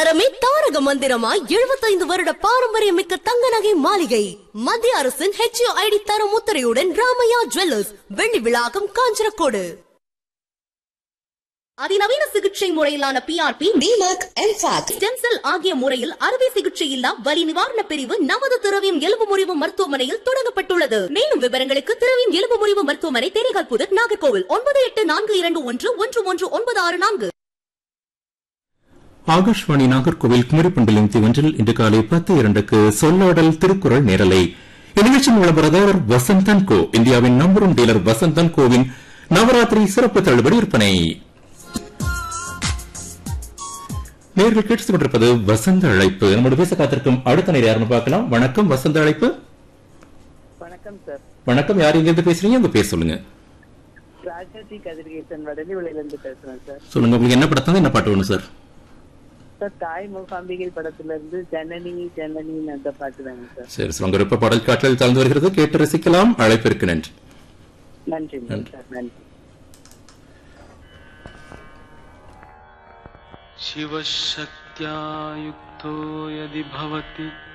தரமே தாரக மந்திரமாய் எழுபத்தைந்து வருட பாரம்பரியமிக்க தங்க நகை மாளிகை மத்திய அரசின் ஹெச்ஓ ஐடி தரம் முத்திரையுடன் ராமையா ஜுவல்லர்ஸ் வெள்ளி விழாக்கம் காஞ்சனக்கோடு அதிநவீன சிகிச்சை முறையிலான பிஆர்பி டிமாக் எம்பாக் ஸ்டெம் செல் ஆகிய முறையில் அறுவை சிகிச்சை இல்லா வலி நிவாரண பிரிவு நமது திரவியம் எலும்பு முறிவு மருத்துவமனையில் தொடங்கப்பட்டுள்ளது மேலும் விவரங்களுக்கு திரவியம் எலும்பு முறிவு மருத்துவமனை தேனிகால் புதர் நாகர்கோவில் ஒன்பது எட்டு நான்கு இரண்டு ஒன்று ஒன்று ஒன்று ஒன்பது ஆறு நான்கு ஆகாஷ்வாணி நாகர்கோவில் குமரிப்பண்டிலும் ஒன்றில் இன்று காலை பத்து இரண்டுக்கு சொல்லாடல் திருக்குறள் நேரலை இந்நிகழ்ச்சி மூலவரதார் வசந்தன் கோ இந்தியாவின் நம்பர் ஒன் டீலர் வசந்தன் கோவின் நவராத்திரி சிறப்பு தள்ளுபடி விற்பனை நேர்கள் கேட்டு கொண்டிருப்பது வசந்த அழைப்பு நம்மோடு பேச காத்திருக்கும் அடுத்த நேரம் யாருன்னு பார்க்கலாம் வணக்கம் வசந்த அழைப்பு வணக்கம் சார் வணக்கம் யார் இங்கிருந்து பேசுறீங்க உங்க பேர் சொல்லுங்க ராஜாஜி கதிர்கேசன் வடலிவிலையிலிருந்து பேசுறேன் சார் சொல்லுங்க உங்களுக்கு என்ன படத்தாங்க என்ன பாட்டு வேணும் சார் சார் தாய் மூகாம்பிகை படத்துல இருந்து ஜனனி ஜனனின்னு அந்த பாட்டு தாங்க சார் சரி சார் உங்க விருப்ப பாடல் காற்றல் தாழ்ந்து வருகிறது கேட்டு ரசிக்கலாம் அழைப்பிற்கு நன்றி நன்றி நன்றி. சார் நன்றி शिवशक्त्या युक्तो यदि भवति